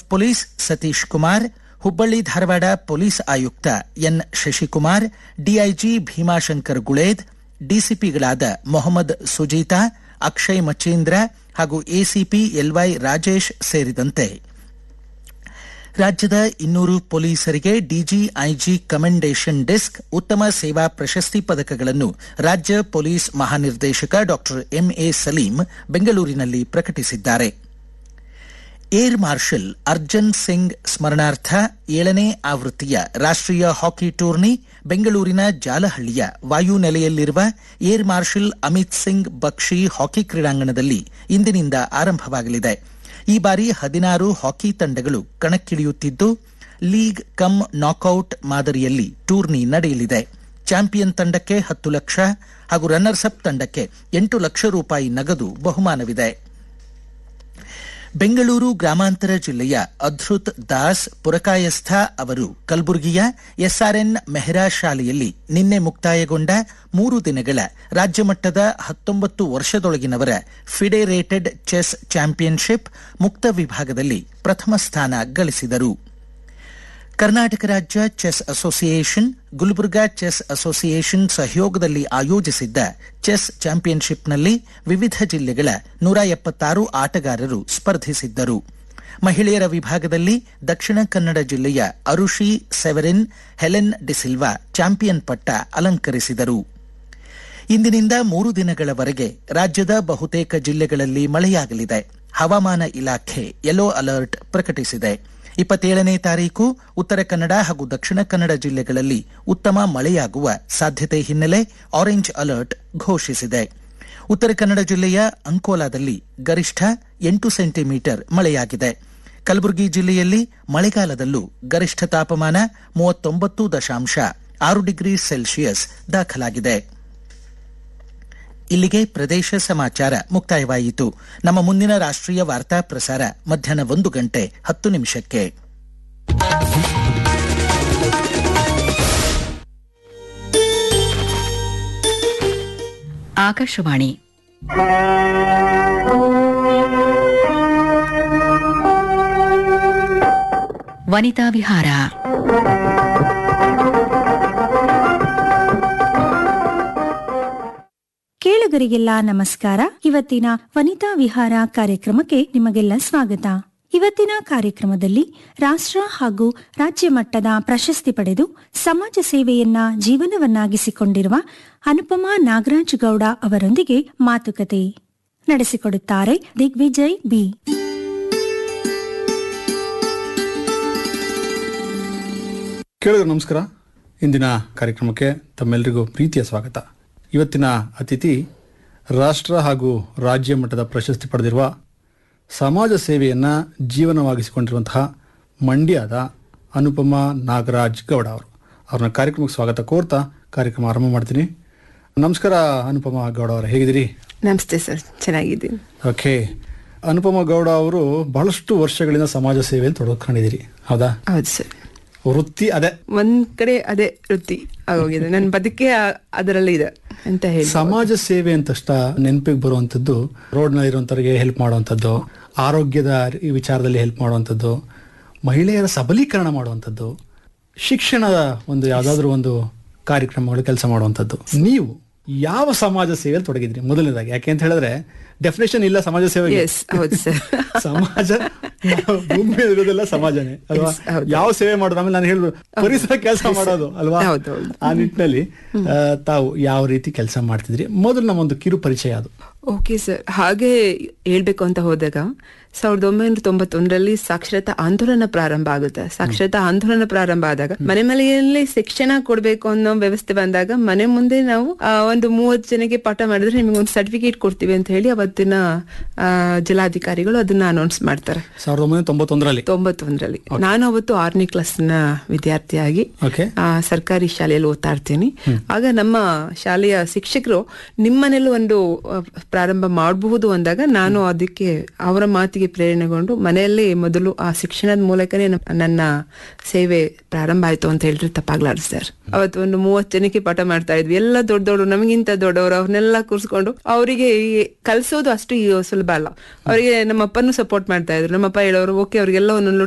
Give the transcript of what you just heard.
Police Satish Kumar Hubballi Dharwad police ಆಯುಕ್ತ N Shashikumar DIG Bhimashankar Guled ಡಿಸಿಪಿಗಳಾದ ಮೊಹಮ್ಮದ್ ಸುಜೀತಾ ಅಕ್ಷಯ್ ಮಚೇಂದ್ರ ಹಾಗೂ ಎಸಿಪಿ ಎಲ್ವೈ ರಾಜೇಶ್ ಸೇರಿದಂತೆ ರಾಜ್ಯದ ಇನ್ನೂರು ಪೊಲೀಸರಿಗೆ ಡಿಜಿಐಜಿ ಕಮೆಂಡೇಷನ್ ಡೆಸ್ಕ್ ಉತ್ತಮ ಸೇವಾ ಪ್ರಶಸ್ತಿ ಪದಕಗಳನ್ನು ರಾಜ್ಯ ಪೊಲೀಸ್ ಮಹಾನಿರ್ದೇಶಕ ಡಾಕ್ಟರ್ ಎಂಎ ಸಲೀಂ ಬೆಂಗಳೂರಿನಲ್ಲಿ ಪ್ರಕಟಿಸಿದ್ದಾರೆ ಏರ್ ಮಾರ್ಷಲ್ ಅರ್ಜನ್ ಸಿಂಗ್ ಸ್ಮರಣಾರ್ಥ ಏಳನೇ ಆವೃತ್ತಿಯ ರಾಷ್ಟ್ರೀಯ ಹಾಕಿ ಟೂರ್ನಿ ಬೆಂಗಳೂರಿನ ಜಾಲಹಳ್ಳಿಯ ವಾಯುನೆಲೆಯಲ್ಲಿರುವ air marshal Amit Singh Bakshi hockey ಕ್ರೀಡಾಂಗಣದಲ್ಲಿ ಇಂದಿನಿಂದ ಆರಂಭವಾಗಲಿದೆ ಈ ಬಾರಿ ಹದಿನಾರು ಹಾಕಿ ತಂಡಗಳು ಕಣಕ್ಕಿಳಿಯುತ್ತಿದ್ದು ಲೀಗ್ ಕಮ್ ನಾಕೌಟ್ ಮಾದರಿಯಲ್ಲಿ ಟೂರ್ನಿ ನಡೆಯಲಿದೆ ಚಾಂಪಿಯನ್ ತಂಡಕ್ಕೆ ಹತ್ತು ಲಕ್ಷ ಹಾಗೂ ರನ್ನರ್ಸ್ ಅಪ್ ತಂಡಕ್ಕೆ ಎಂಟು ಲಕ್ಷ ರೂಪಾಯಿ ನಗದು ಬಹುಮಾನವಿದೆ ಬೆಂಗಳೂರು ಗ್ರಾಮಾಂತರ ಜಿಲ್ಲೆಯ ಅಧೃತ್ ದಾಸ್ ಪುರಕಾಯಸ್ಥ ಅವರು ಕಲಬುರಗಿಯ ಎಸ್ಆರ್ಎನ್ ಮೆಹ್ರಾ ಶಾಲೆಯಲ್ಲಿ ನಿನ್ನೆ ಮುಕ್ತಾಯಗೊಂಡ ಮೂರು ದಿನಗಳ ರಾಜ್ಯಮಟ್ಟದ ಹತ್ತೊಂಬತ್ತು ವರ್ಷದೊಳಗಿನವರ ಫಿಡೆರೇಟೆಡ್ ಚೆಸ್ ಚಾಂಪಿಯನ್ಶಿಪ್ ಮುಕ್ತ ವಿಭಾಗದಲ್ಲಿ ಪ್ರಥಮ ಸ್ಥಾನ ಗಳಿಸಿದರು ಕರ್ನಾಟಕ ರಾಜ್ಯ chess association Gulbarga chess association ಸಹಯೋಗದಲ್ಲಿ ಆಯೋಜಿಸಿದ್ದ ಚೆಸ್ ಚಾಂಪಿಯನ್ಶಿಪ್ನಲ್ಲಿ ವಿವಿಧ ಜಿಲ್ಲೆಗಳ ನೂರ ಎಪ್ಪತ್ತಾರು ಆಟಗಾರರು ಸ್ಪರ್ಧಿಸಿದ್ದರು ಮಹಿಳೆಯರ ವಿಭಾಗದಲ್ಲಿ ದಕ್ಷಿಣ ಕನ್ನಡ ಜಿಲ್ಲೆಯ Arushi Severin Helen D'Silva champion ಪಟ್ಟ ಅಲಂಕರಿಸಿದರು ಇಂದಿನಿಂದ ಮೂರು ದಿನಗಳವರೆಗೆ ರಾಜ್ಯದ ಬಹುತೇಕ ಜಿಲ್ಲೆಗಳಲ್ಲಿ ಮಳೆಯಾಗಲಿದೆ ಹವಾಮಾನ ಇಲಾಖೆ ಯೆಲ್ಲೋ ಅಲರ್ಟ್ ಪ್ರಕಟಿಸಿದೆ ಇಪ್ಪತ್ತೇಳನೇ ತಾರೀಕು ಉತ್ತರ ಕನ್ನಡ ಹಾಗೂ ದಕ್ಷಿಣ ಕನ್ನಡ ಜಿಲ್ಲೆಗಳಲ್ಲಿ ಉತ್ತಮ ಮಳೆಯಾಗುವ ಸಾಧ್ಯತೆ ಹಿನ್ನೆಲೆ ಆರೆಂಜ್ ಅಲರ್ಟ್ ಘೋಷಿಸಿದೆ ಉತ್ತರ ಕನ್ನಡ ಜಿಲ್ಲೆಯ ಅಂಕೋಲಾದಲ್ಲಿ ಗರಿಷ್ಠ ಎಂಟು ಸೆಂಟಿಮೀಟರ್ ಮಳೆಯಾಗಿದೆ ಕಲಬುರಗಿ ಜಿಲ್ಲೆಯಲ್ಲಿ ಮಳೆಗಾಲದಲ್ಲೂ ಗರಿಷ್ಠ ತಾಪಮಾನ ಮೂವತ್ತೊಂಬತ್ತು ದಶಾಂಶ ಆರು ಡಿಗ್ರಿ ಸೆಲ್ಸಿಯಸ್ ದಾಖಲಾಗಿದೆ ಇಲ್ಲಿಗೆ ಪ್ರದೇಶ ಸಮಾಚಾರ ಮುಕ್ತಾಯವಾಯಿತು ನಮ್ಮ ಮುಂದಿನ ರಾಷ್ಟ್ರೀಯ ವಾರ್ತಾ ಪ್ರಸಾರ ಮಧ್ಯಾಹ್ನ ಒಂದು ಗಂಟೆ ಹತ್ತು ನಿಮಿಷಕ್ಕೆ ಆಕಾಶವಾಣಿ ವನಿತಾ ವಿಹಾರ ಕೇಳುಗರಿಗೆಲ್ಲ ನಮಸ್ಕಾರ ಇವತ್ತಿನ ವನಿತಾ ವಿಹಾರ ಕಾರ್ಯಕ್ರಮಕ್ಕೆ ನಿಮಗೆಲ್ಲ ಸ್ವಾಗತ ಇವತ್ತಿನ ಕಾರ್ಯಕ್ರಮದಲ್ಲಿ ರಾಷ್ಟ್ರ ಹಾಗೂ ರಾಜ್ಯ ಮಟ್ಟದ ಪ್ರಶಸ್ತಿ ಪಡೆದು ಸಮಾಜ ಸೇವೆಯನ್ನ ಜೀವನವನ್ನಾಗಿಸಿಕೊಂಡಿರುವ ಅನುಪಮಾ ನಾಗರಾಜ್ ಗೌಡ ಅವರೊಂದಿಗೆ ಮಾತುಕತೆ ನಡೆಸಿಕೊಡುತ್ತಾರೆ ದಿಗ್ವಿಜಯ್ ಬಿ ಕೇಳಿದ್ರೆ ನಮಸ್ಕಾರ ಇಂದಿನ ಕಾರ್ಯಕ್ರಮಕ್ಕೆ ತಮ್ಮೆಲ್ಲರಿಗೂ ಪ್ರೀತಿಯ ಸ್ವಾಗತ ಇವತ್ತಿನ ಅತಿಥಿ ರಾಷ್ಟ್ರ ಹಾಗೂ ರಾಜ್ಯ ಮಟ್ಟದ ಪ್ರಶಸ್ತಿ ಪಡೆದಿರುವ ಸಮಾಜ ಸೇವೆಯನ್ನು ಜೀವನವಾಗಿಸಿಕೊಂಡಿರುವಂತಹ ಮಂಡ್ಯದ ಅನುಪಮ ನಾಗರಾಜ್ ಗೌಡ ಅವರು ಅವ್ರನ್ನ ಕಾರ್ಯಕ್ರಮಕ್ಕೆ ಸ್ವಾಗತ ಕೋರ್ತಾ ಕಾರ್ಯಕ್ರಮ ಆರಂಭ ಮಾಡ್ತೀನಿ ನಮಸ್ಕಾರ ಅನುಪಮ ಗೌಡ ಅವರು ಹೇಗಿದ್ದೀರಿ ನಮಸ್ತೆ ಸರ್ ಚೆನ್ನಾಗಿದ್ದೀನಿ ಓಕೆ ಅನುಪಮ ಗೌಡ ಅವರು ಬಹಳಷ್ಟು ವರ್ಷಗಳಿಂದ ಸಮಾಜ ಸೇವೆಯಲ್ಲಿ ತೊಡಗಿಕೊಂಡಿದ್ದೀರಿ ಹೌದಾ ಹೌದು ಸರ್ ವೃತ್ತಿ ಅದೇ ಒಂದ್ ಕಡೆ ಅದೇ ವೃತ್ತಿ ಆಗೋಗಿದೆ ನನ್ನ ಬದುಕೆ ಆ- ಅದರಲ್ಲಿ ಇದೆ ಅಂತ ಹೇಳಿ ಸಮಾಜ ಸೇವೆ ಅಂತ ತಕ್ಷಣ ನೆನಪಿಗೆ ಬರುವಂಥದ್ದು ರೋಡ್ನಲ್ಲಿ ಇರುವಂಥವ್ರಿಗೆ ಹೆಲ್ಪ್ ಮಾಡುವಂಥದ್ದು ಆರೋಗ್ಯದ ಈ ವಿಚಾರದಲ್ಲಿ ಹೆಲ್ಪ್ ಮಾಡುವಂಥದ್ದು ಮಹಿಳೆಯರ ಸಬಲೀಕರಣ ಮಾಡುವಂಥದ್ದು ಶಿಕ್ಷಣದ ಒಂದು ಯಾವುದಾದ್ರೂ ಒಂದು ಕಾರ್ಯಕ್ರಮಗಳು ಕೆಲಸ ಮಾಡುವಂಥದ್ದು ನೀವು ಯಾವ ಸಮಾಜ ಸೇವೆಯಲ್ಲಿ ತೊಡಗಿದ್ರಿ ಮೊದಲನೇದಾಗಿ ಯಾಕೆ ಅಂತ ಹೇಳಿದ್ರೆ ಡೆಫಿನೇಷನ್ ಇಲ್ಲ ಸಮಾಜ ಸೇವೆಗೆ Yes, ಹೌದು sir. ಸಮಾಜ ನಾವು ಭೂಮಿ ಮೇಲೆ ಇರೋದೆಲ್ಲ ಸಮಾಜನೇ ಅಲ್ವಾ Yes, ಹೌದು. ಯಾವ ಸೇವೆ ಮಾಡೋದು ಆಮೇಲೆ ನಾನು ಹೇಳುದು ಪರಿಸರ ಕೆಲಸ ಮಾಡೋದು ಅಲ್ವಾ ಹೌದು, ಹೌದು. ಆ ನಿಟ್ಟಿನಲ್ಲಿ ಆ, ತಾವು ಯಾವ ರೀತಿ ಕೆಲಸ ಮಾಡ್ತಿದ್ರಿ ಮೊದಲು ನಮ್ಮೊಂದು ಕಿರು ಪರಿಚಯ ಅದು ಓಕೆ ಸರ್ ಹಾಗೆ ಹೇಳ್ಬೇಕು ಅಂತ ಹೋದಾಗ ಸಾವಿರದ ಒಂಬೈನೂರ ತೊಂಬತ್ತೊಂದರಲ್ಲಿ ಸಾಕ್ಷರತಾ ಆಂದೋಲನ ಪ್ರಾರಂಭ ಆಗುತ್ತೆ ಸಾಕ್ಷರತಾ ಆಂದೋಲನ ಪ್ರಾರಂಭ ಆದಾಗ ಮನೆ ಮನೆಯಲ್ಲಿ ಶಿಕ್ಷಣ ಕೊಡ್ಬೇಕು ಅನ್ನೋ ವ್ಯವಸ್ಥೆ ಬಂದಾಗ ಮನೆ ಮುಂದೆ ನಾವು ಆ, ಒಂದು ಮೂವತ್ತು ಜನಕ್ಕೆ ಪಾಠ ಮಾಡಿದ್ರೆ ನಿಮಗೆ ಒಂದು ಸರ್ಟಿಫಿಕೇಟ್ ಕೊಡ್ತೀವಿ ಅಂತ ಹೇಳಿ ಅವತ್ತಿನ ಆ, ಜಿಲ್ಲಾಧಿಕಾರಿಗಳು ಅದನ್ನ ಅನೌನ್ಸ್ ಮಾಡ್ತಾರೆ ಸಾವಿರದ ಒಂಬೈನೂರ ತೊಂಬತ್ತೊಂದರಲ್ಲಿ ತೊಂಬತ್ತೊಂದರಲ್ಲಿ ನಾನು ಅವತ್ತು ಆರನೇ ಕ್ಲಾಸ್ನ ವಿದ್ಯಾರ್ಥಿಯಾಗಿ ಓಕೆ ಆ, ಸರ್ಕಾರಿ ಶಾಲೆಯಲ್ಲಿ ಓದ್ತಾ ಇರ್ತೀನಿ ಆಗ ನಮ್ಮ ಶಾಲೆಯ ಶಿಕ್ಷಕರು ನಿಮ್ಮನೇಲೂ ಒಂದು ಆ, ಪ್ರಾರಂಭ ಮಾಡಬಹುದು ಅಂದಾಗ ನಾನು ಅದಕ್ಕೆ ಅವರ ಮಾತಿಗೆ ಪ್ರೇರಣೆಗೊಂಡು ಮನೆಯಲ್ಲಿ ಮೊದಲು ಆ ಶಿಕ್ಷಣದ ಮೂಲಕನೇ ನ- ನನ್ನ ಸೇವೆ ಪ್ರಾರಂಭ ಆಯ್ತು ಅಂತ ಹೇಳಿದ್ರೆ ತಪ್ಪಾಗ್ಲಾರ್ದು ಸರ್ ಅವತ್ತು ಒಂದು ಮೂವತ್ತು ಜನಕ್ಕೆ ಪಾಠ ಮಾಡ್ತಾ ಇದ್ವಿ ಎಲ್ಲ ದೊಡ್ಡ ದೊಡ್ಡ ನಮಗಿಂತ ದೊಡ್ಡವರು ಅವ್ರನ್ನೆಲ್ಲ ಕೂರಿಸ್ಕೊಂಡು ಅವರಿಗೆ ಕಲ್ಸೋದು ಅಷ್ಟು ಈ ಸುಲಭ ಅಲ್ಲ ಅವರಿಗೆ ನಮ್ಮಪ್ಪನೂ ಸಪೋರ್ಟ್ ಮಾಡ್ತಾ ಇದ್ರು ನಮ್ಮಪ್ಪ ಹೇಳೋರು ಓಕೆ ಅವ್ರಿಗೆಲ್ಲ ಒಂದೊಂದು